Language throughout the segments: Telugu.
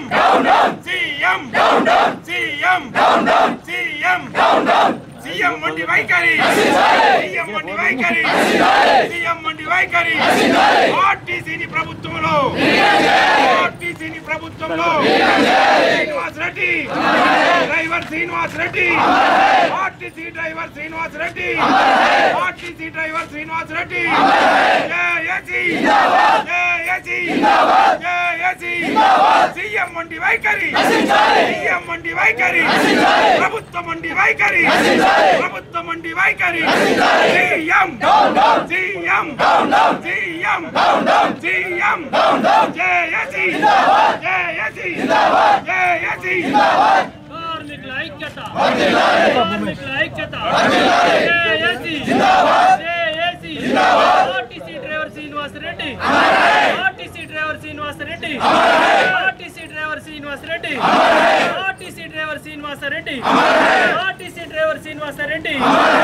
సీఎం సీఎం సీఎం సీఎం వంటి వైఖరి సీఎం వంటి వైఖరి సీఎం వంటి వైఖరి ఆర్టీసీని ప్రభుత్వంలో ఆర్టీసీని ప్రభుత్వంలో Srinivas Reddy driver Srinivas Reddy RTC driver Srinivas Reddy RTC driver Srinivas Reddy JAC JAC JAC CM వంటి వైఖరి సీఎం వంటి వైఖరి ప్రభుత్వం వంటి వైఖరి ప్రభుత్వం వంటి వైఖరి CM CM CM CM JAC JAC JAC కార్మికుల ఐక్యత కార్మికుల ఐక్యత JAC JAC RTC driver Srinivas Reddy RTC driver Srinivas Reddy RTC driver Srinivas Reddy RTC driver Srinivasa Reddy RTC driver Srinivasa Reddy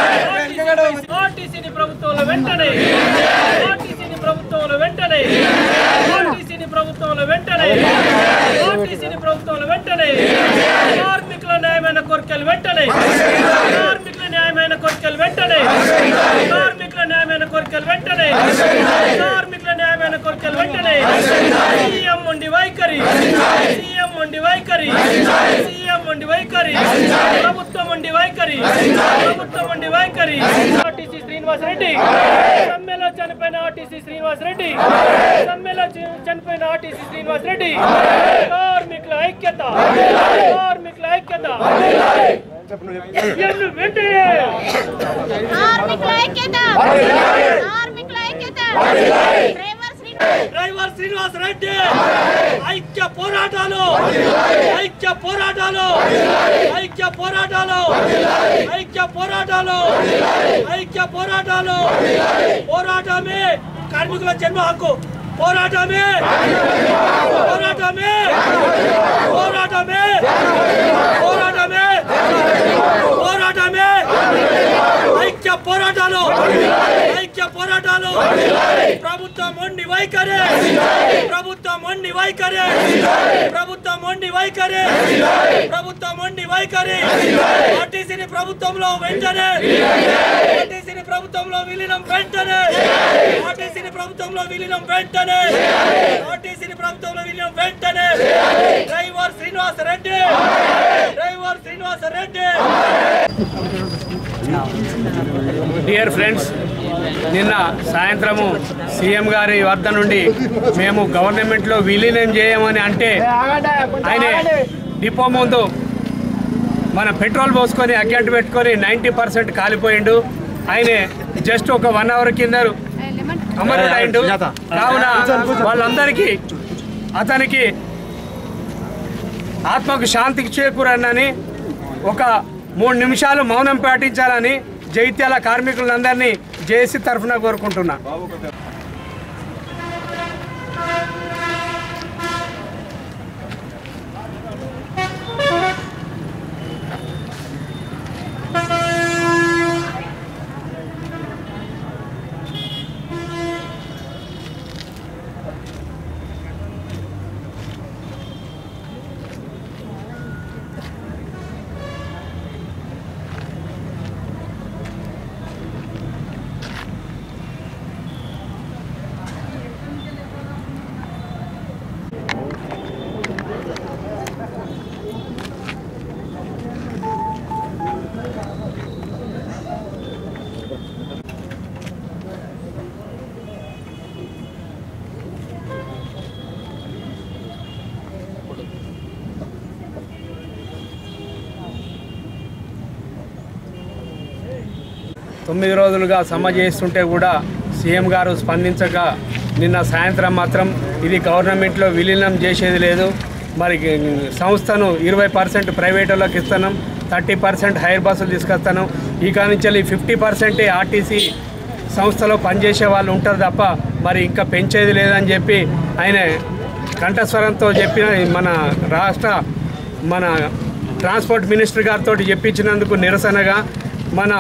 ఆర్టీసీని ప్రభుత్వంలో వెంటనే ఆర్టీసీని ప్రభుత్వంలో వెంటనే ఆర్టీసీని ప్రభుత్వంలో వెంటనే ఆర్టీసీని ప్రభుత్వంలో వెంటనే కార్మికుల న్యాయమైన కోరికలు వెంటనే కార్మికుల న్యాయమైన కోరికలు వెంటనే కార్మికుల న్యాయమైన కోరికలు వెంటనే కార్మికుల న్యాయమైన కోరికలు వెంటనే సీఎం ఉండి వైఖరి సీఎం ఉండి వైఖరి సీఎం ఉండి వైఖరి ప్రభుత్వం ఉండి వైఖరి ప్రభుత్వం ఉండి వైఖరి ఆర్టీసీ శ్రీనివాస్ రెడ్డి సమ్మెలో చనిపోయిన ఆర్టీసీ శ్రీనివాస్ రెడ్డి సమ్మెలో చ- చనిపోయిన ఆర్టీసీ శ్రీనివాస్ రెడ్డి కార్మికుల ఐక్యత కార్మికుల ఐక్యత ఎన్ను వెంటనే కార్మికుల ఐక్యత కార్మికుల ఐక్యత డ్రైవర్ శ్రీనివాస్ డ్రైవర్ శ్రీనివాస్ రెడ్డి ఐక్య పోరాటాలు ఐక్య పోరాటాలు ఐక్య పోరాటాలు ఐక్య పోరాటాలు ఐక్య పోరాటాలు పోరాటమే కార్మికుల జన్మ హక్కు పోరాటమే పోరాటమే పోరాటమే పోరాటమే పోరాటమే ఐక్య పోరాటాలు ఐక్య పోరాటాలు ప్రభుత్వం మొండి వైఖరి ప్రభుత్వం మొండి వైఖరి ప్రభుత్వం మొండి వైఖరి ప్రభుత్వం మొండి వైఖరి ఆర్టీసీని ప్రభుత్వంలో వెంటనే ఆర్టీసీని ప్రభుత్వంలో విలీనం వెంటనే ఆర్టీసీని ప్రభుత్వంలో విలీనం వెంటనే ఆర్టీసీని ప్రభుత్వంలో విలీనం వెంటనే driver Srinivasa Reddy driver Srinivasa Reddy dear friends నిన్న సాయంత్రము సీఎం గారి వద్ద నుండి మేము గవర్నమెంట్లో విలీనం చేయమని అంటే ఆయన డిపో ముందు మన పెట్రోల్ పోసుకొని అగ్గంట పెట్టుకొని నైంటీ పర్సెంట్ కాలిపోయిండు ఆయన జస్ట్ ఒక వన్ అవర్ కింద అమరుడు అయిండు కావున వాళ్ళందరికీ అతనికి ఆత్మకు శాంతికి చేకూరనని ఒక మూడు నిమిషాలు మౌనం పాటించాలని జైత్యాల కార్మికులందరినీ జేసీ తరఫున కోరుకుంటున్నా తొమ్మిది రోజులుగా సమ్మె చేస్తుంటే కూడా సీఎం గారు స్పందించక నిన్న సాయంత్రం మాత్రం ఇది గవర్నమెంట్లో విలీనం చేసేది లేదు మరి సంస్థను ఇరవై పర్సెంట్ ప్రైవేట్ వాళ్ళకి ఇస్తున్నాం థర్టీ పర్సెంట్ హైర్ బస్సులు తీసుకొస్తాను ఇక నుంచి ఫిఫ్టీ పర్సెంట్ ఆర్టీసీ సంస్థలో పనిచేసే వాళ్ళు ఉంటారు తప్ప మరి ఇంకా పెంచేది లేదని చెప్పి ఆయన కంఠస్వరంతో చెప్పిన మన రాష్ట్ర మన ట్రాన్స్పోర్ట్ మినిస్టర్ గారితో చెప్పించినందుకు నిరసనగా మన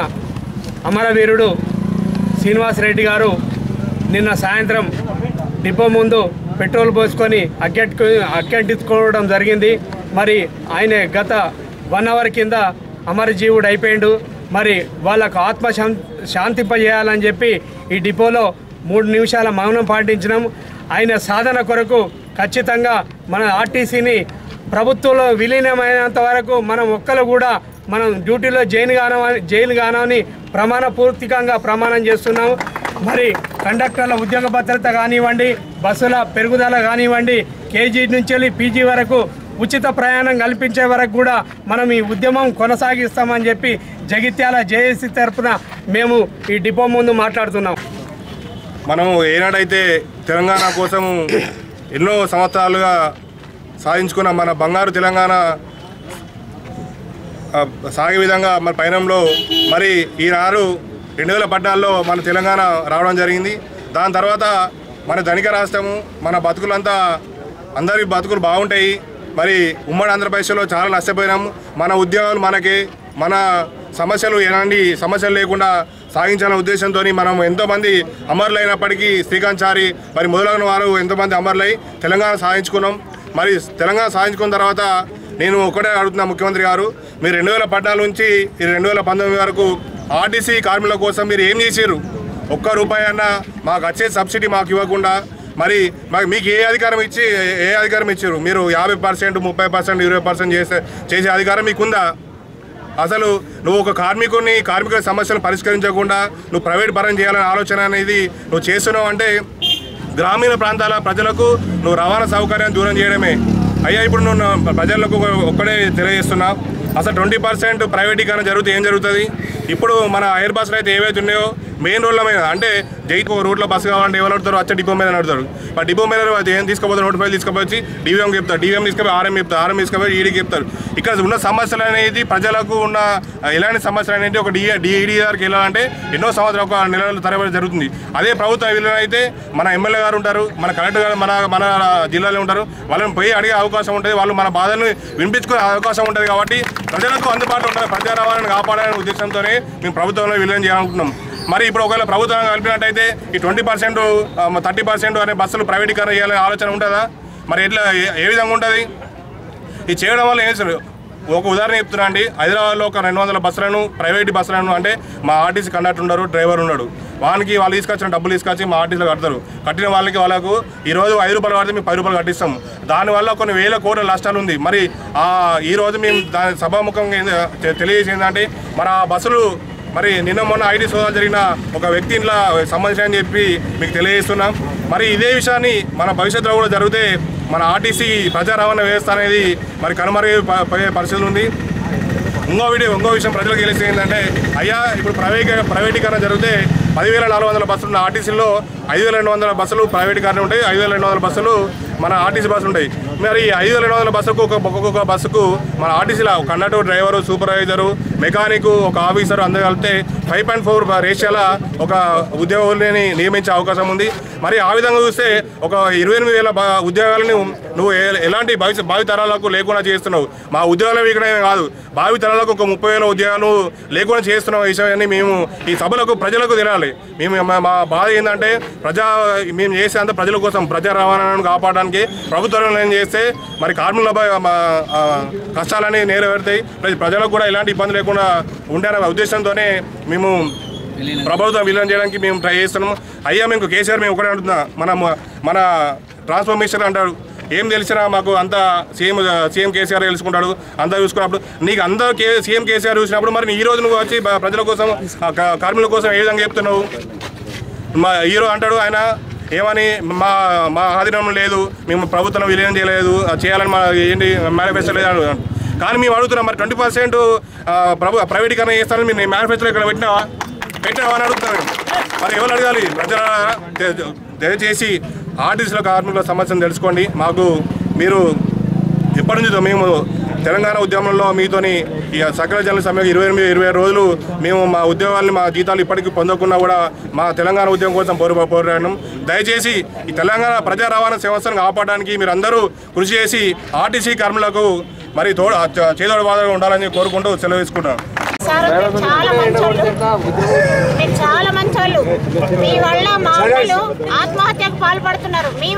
అమరవీరుడు శ్రీనివాస్ రెడ్డి గారు నిన్న సాయంత్రం డిపో ముందు పెట్రోల్ పోసుకొని అక్కెట్టు అక్కెంటించుకోవడం జరిగింది మరి ఆయన గత వన్ అవర్ కింద అమరజీవుడు అయిపోయిండు మరి వాళ్ళకు ఆత్మ శాం- శాంతింపజేయాలని చెప్పి ఈ డిపోలో మూడు నిమిషాల మౌనం పాటించినాం ఆయన సాధన కొరకు ఖచ్చితంగా మన ఆర్టీసీని ప్రభుత్వంలో విలీనమైనంత వరకు మనం ఒక్కరు కూడా మనం డ్యూటీలో జైలు కానమని జైలు కానమని ప్రమాణ పూర్తికంగా ప్రమాణం చేస్తున్నాము మరి కండక్టర్ల ఉద్యోగ భద్రత కానివ్వండి బస్సుల పెరుగుదల కానివ్వండి కేజీ నుంచి వెళ్ళి పీజీ వరకు ఉచిత ప్రయాణం కల్పించే వరకు కూడా మనం ఈ ఉద్యమం కొనసాగిస్తామని చెప్పి జగిత్యాల జేఏసీ తరఫున మేము ఈ డిపో ముందు మాట్లాడుతున్నాం మనము ఏనాడైతే తెలంగాణ కోసము ఎన్నో సంవత్సరాలుగా సాధించుకున్న మన బంగారు తెలంగాణ ఆ, సాగే విధంగా మన పయనంలో మరి ఈనాడు రెండు వేల పద్నాలుగులో మన తెలంగాణ రావడం జరిగింది దాని తర్వాత మన ధనిక రాష్ట్రము మన బతుకులంతా అందరి బతుకులు బాగుంటాయి మరి ఉమ్మడి ఆంధ్రప్రదేశ్లో చాలా నష్టపోయినాము మన ఉద్యోగాలు మనకి మన సమస్యలు ఎలాంటి సమస్యలు లేకుండా సాగించాలనే ఉద్దేశంతో మనం ఎంతోమంది అమరులైనప్పటికీ శ్రీకాంత్ చారి మరి మొదలైన వారు ఎంతోమంది అమరులై తెలంగాణ సాధించుకున్నాం మరి తెలంగాణ సాధించుకున్న తర్వాత నేను ఒకటే అడుగుతున్నా ముఖ్యమంత్రి గారు మీరు రెండు వేల పద్నాలుగు నుంచి ఈ రెండు వేల పంతొమ్మిది వరకు ఆర్టీసీ కార్మికుల కోసం మీరు ఏం చేశారు ఒక్క రూపాయి అన్న మాకు వచ్చే సబ్సిడీ మాకు ఇవ్వకుండా మరి మాకు మీకు ఏ అధికారం ఇచ్చి ఏ అధికారం ఇచ్చారు మీరు యాభై పర్సెంట్ ముప్పై పర్సెంట్ ఇరవై పర్సెంట్ చేసే చేసే అధికారం మీకుందా అసలు నువ్వు ఒక కార్మికుడిని కార్మికుల సమస్యలను పరిష్కరించకుండా నువ్వు ప్రైవేట్ పరం చేయాలనే ఆలోచన అనేది నువ్వు చేస్తున్నావు అంటే గ్రామీణ ప్రాంతాల ప్రజలకు నువ్వు రవాణా సౌకర్యాన్ని దూరం చేయడమే అయ్యా ఇప్పుడు నువ్వు నా ప్రజలకు ఒక- ఒక్కడే తెలియజేస్తున్నా అసలు ట్వంటీ పర్సెంట్ ప్రైవేటీకరణ జరిగితే ఏం జరుగుతుంది ఇప్పుడు మన ఎయిర్ బస్సులు అయితే ఏవైతే ఉన్నాయో మెయిన్ రోడ్ల మీద అంటే జైకి ఒక రూట్లో బస్సు కావాలంటే ఎవరు నడుతారు వచ్చే డిపో మీద నడుతారు ఆ డిపో మీద అది ఏం తీసుకుపోతే నోటి ఫైల్ తీసుకుపోయి డివిఎం చెప్తారు డివిఎం తీసుకుపోయి ఆర్ఎం చెప్తారు ఆర్ఎం తీసుకుపోయి ఈడీకి చెప్తారు ఇక్కడ ఉన్న సమస్యలు అనేది ప్రజలకు ఉన్న ఆ, ఎలాంటి సమస్యలు అనేది ఒక డిఏ డిఈడి గారికి వెళ్ళాలంటే ఎన్నో సంవత్సరాలు ఒక నెలల తరబడి జరుగుతుంది అదే ప్రభుత్వ విలువ అయితే మన ఎమ్మెల్యే గారు ఉంటారు మన కలెక్టర్ గారు మన మన జిల్లాలో ఉంటారు వాళ్ళని పోయి అడిగే అవకాశం ఉంటుంది వాళ్ళు మన బాధలను వినిపించుకునే అవకాశం ఉంటుంది కాబట్టి ప్రజలకు అందుబాటులో ఉంటుంది ప్రజా రవాణాను కాపాడాలనే ఉద్దేశంతోనే మేము ప్రభుత్వంలో విలీనం చేయాలనుకుంటున్నాం మరి ఇప్పుడు ఒకవేళ ప్రభుత్వం కలిపినట్టయితే ఈ ట్వంటీ పర్సెంట్ థర్టీ పర్సెంట్ అనే బస్సులు ప్రైవేటీకరణ చేయాలనే ఆలోచన ఉంటుందా మరి ఎట్లా ఏ- ఏ విధంగా ఉంటుంది ఇది చేయడం వల్ల ఏం సార్ ఒక ఉదాహరణ చెప్తున్నా అండి హైదరాబాద్లో ఒక రెండు వందల బస్సులను ప్రైవేట్ బస్సులను అంటే మా ఆర్టీసీ కండక్టర్ ఉన్నారు డ్రైవర్ ఉన్నాడు వానికి వాళ్ళు తీసుకొచ్చిన డబ్బులు తీసుకొచ్చి మా ఆర్టీసీలో కడతారు కట్టిన వాళ్ళకి వాళ్ళకు ఈ రోజు ఐదు రూపాయలు కడితే మేము పది రూపాయలు కట్టిస్తాం దానివల్ల కొన్ని వేల కోట్ల నష్టాలు ఉంది మరి ఆ ఈ రోజు మేము దాని సభాముఖంగా ఏంది- తె- తెలియజేసి ఏంటంటే మరి ఆ బస్సులు మరి నిన్న మొన్న ఐటీ సోదాలు జరిగిన ఒక వ్యక్తి ఇంట్లో సంబంధించిన అని చెప్పి మీకు తెలియజేస్తున్నాం మరి ఇదే విషయాన్ని మన భవిష్యత్తులో కూడా జరిగితే మన ఆర్టీసీ ప్రజా రవాణా వ్యవస్థ అనేది మరి కనుమరుగైపోయే పరిస్థితులు ఉంది ఇంకో వీడియో ఇంకో విషయం ప్రజలకు తెలిసి ఏంటంటే అయ్యా ఇప్పుడు ప్రైవేట్ ప్రైవేటీకరణ జరిగితే పదివేల నాలుగు వందల బస్సులు ఉన్న ఆర్టీసీలో ఐదు వేల రెండు వందల బస్సులు ప్రైవేటీకరణ ఉంటాయి ఐదు వేల రెండు వందల బస్సులు మన ఆర్టీసీ బస్సులు ఉంటాయి మరి ఈ ఐదు వేల రెండు వందల బస్సుకు ఒక ఒక్కొక్క బస్సుకు మన ఆర్టీసీలో కండక్టర్ డ్రైవరు సూపర్వైజరు మెకానిక్ ఒక ఆఫీసర్ అందరూ కలిపితే ఫైవ్ పాయింట్ ఫోర్ రేషియోల ఒక ఉద్యోగులని నియమించే అవకాశం ఉంది మరి ఆ విధంగా చూస్తే ఒక ఇరవై ఎనిమిది వేల బ- ఉద్యోగాలను నువ్వు ఏ- ఎలాంటి భవిష్యత్ భావి తరాలకు లేకుండా చేస్తున్నావు మా ఉద్యోగాలు వీకడమే కాదు భావి తరాలకు ఒక ముప్పై వేల ఉద్యోగాలు లేకుండా చేస్తున్న విషయాన్ని మేము ఈ సభలకు ప్రజలకు తెలియాలి మేము మా- మా బాధ ఏంటంటే ప్రజా మేము చేసే అంత ప్రజల కోసం ప్రజా రవాణాను కాపాడడానికి ప్రభుత్వం ఏం చేస్తే మరి కార్మికులపై మా, ఆ, కష్టాలని నెరవేరుతాయి ప్రజ- ప్రజలకు కూడా ఎలాంటి ఇబ్బంది లేకుండా ఉండాలనే ఉద్దేశంతోనే మేము ప్రభుత్వం విలీనం చేయడానికి మేము ట్రై చేస్తున్నాము అయ్యా మేము కేసీఆర్ మేము ఒకటే అంటున్నా మన మన ట్రాన్స్ఫర్మేషన్ అంటారు ఏం తెలిసినా మాకు అంత సీఎం సీఎం కేసీఆర్ తెలుసుకుంటాడు అంతా చూసుకున్నప్పుడు నీకు అంతా కే సీఎం కేసీఆర్ చూసినప్పుడు మరి ఈ రోజు నువ్వు వచ్చి బ- ప్రజల కోసం ఆ కా- కార్మికుల కోసం ఏ విధంగా చెప్తున్నావు మా హీరో అంటాడు ఆయన ఏమని మా మా ఆధీనం లేదు మేము ప్రభుత్వం విలీనం చేయలేదు అది చేయాలని మా ఏంటి మేనిఫెస్టో లేదు అని అంటాడు. కానీ మేము అడుగుతున్నాం మరి ట్వంటీ పర్సెంట్ ప్రభు ప్రైవేటీకరణ చేస్తారని మీరు మేనిఫెస్టోలో ఇక్కడ పెట్టినావా పెట్టినావా అని అడుగుతున్నాను మరి ఎవరు అడగాలి ప్రజల ద- దయచేసి ఆర్టీసీల కార్మికుల సమస్యను తెలుసుకోండి మాకు మీరు ఎప్పటి నుంచో మేము తెలంగాణ ఉద్యమంలో మీతోని ఈ సకల జన సమ్మె ఇరవై ఎనిమిది ఇరవై ఆరు రోజులు మేము మా ఉద్యోగాన్ని మా జీతాలు ఇప్పటికీ పొందకున్నా కూడా మా తెలంగాణ ఉద్యమం కోసం పోరు పోరాడడం దయచేసి ఈ తెలంగాణ ప్రజా రవాణా వ్యవస్థను కాపాడడానికి మీరు అందరూ కృషి చేసి ఆర్టీసీ కార్మికులకు మరి తోడు చేదోడు బాధగా ఉండాలని కోరుకుంటూ సెలవు తీసుకుంటాను సార్ మీరు చాలా మంచోళ్ళు మీరు చాలా మంచోళ్ళు మీ వల్ల మా వాళ్ళు ఆత్మహత్యకు పాల్పడుతున్నారు మీ వల్లనే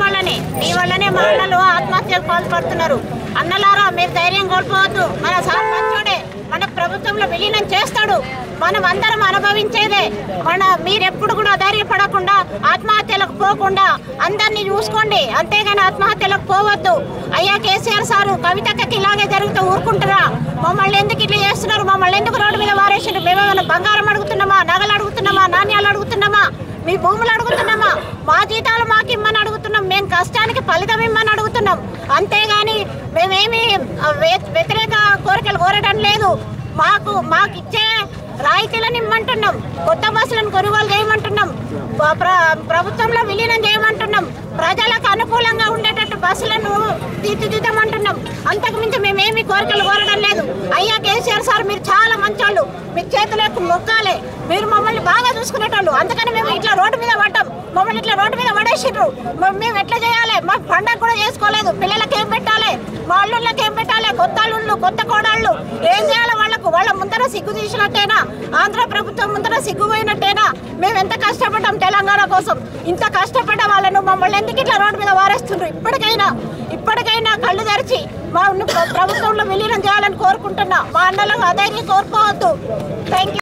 మీ వల్లనే మా అన్నలు ఆత్మహత్యకు పాల్పడుతున్నారు అన్నలారా మీరు ధైర్యం కోల్పోవద్దు మన సార్ మంచోడే మన ప్రభుత్వంలో విలీనం చేస్తాడు మనం అందరం అనుభవించేదే మన మీరెప్పుడు కూడా ధైర్యపడకుండా ఆత్మహత్యలకు పోకుండా అందరినీ చూసుకోండి అంతేగాని ఆత్మహత్యలకు పోవద్దు అయ్యా కేసీఆర్ సారు కవితక్కకి ఇలాగే జరుగుతూ ఊరుకుంటారా మమ్మల్ని ఎందుకు ఇట్లా చేస్తున్నారు మమ్మల్ని ఎందుకు రోడ్డు మీద వారేసారు మేమేమైనా బంగారం అడుగుతున్నామా నగలు అడుగుతున్నామా నాణ్యాలు అడుగుతున్నామా మీ భూములు అడుగుతున్నామా మా జీతాలు మాకు ఇమ్మని అడుగుతున్నాం మేము కష్టానికి ఫలితం ఇమ్మని అడుగుతున్నాం అంతేగాని మేమేమి ఆ, వ్య- వ్యతిరేక కోరికలు కోరడం లేదు మాకు మాకు ఇచ్చే రాయితీలను ఇమ్మంటున్నాం కొత్త బస్సులను కొనుగోలు చేయమంటున్నాం ప్ర- ప్ర- ప్రభుత్వంలో విలీనం చేయమంటున్నాం ప్రజలకు అనుకూలంగా ఉండేటట్టు బస్సులను తీర్చిదిద్దమంటున్నాం అంతకు మించి మేమేమి కోరికలు కోరడం లేదు అయ్యా కేసీఆర్ సార్ మీరు చాలా మంచోళ్ళు మీ చేతులకు మొక్కాలే మీరు మమ్మల్ని బాగా చూసుకునేటోళ్ళు అందుకని మేము ఇట్లా రోడ్డు మీద పడ్డాం మమ్మల్ని ఇట్లా రోడ్డు మీద పడేసిండ్రు మ- మేము ఎట్లా చేయాలి మా పండగ కూడా చేసుకోలేదు పిల్లలకి ఏం పెట్టాలి మా అల్లుళ్ళకి ఏం పెట్టాలి కొత్త అల్లుళ్ళు కొత్త కోడళ్ళు ఏం చేయాలి వాళ్ళకు వాళ్ళ ముందర సిగ్గు తీసినట్టేనా ఆంధ్ర ప్రభుత్వం ముందర సిగ్గు పోయినట్టేనా మేము ఎంత కష్టపడ్డాం తెలంగాణ కోసం ఇంత కష్టపడ్డ వాళ్ళను మమ్మల్ని ఎందుకు ఇట్లా రోడ్డు మీద వారేస్తుండ్రు ఇప్పటికైనా ఇప్పటికైనా కళ్ళు తెరిచి మా ప్రభుత్వంలో విలీనం చేయాలని కోరుకుంటున్నా మా అన్నలకు అధైర్యం కోరుకోవద్దు థ్యాంక్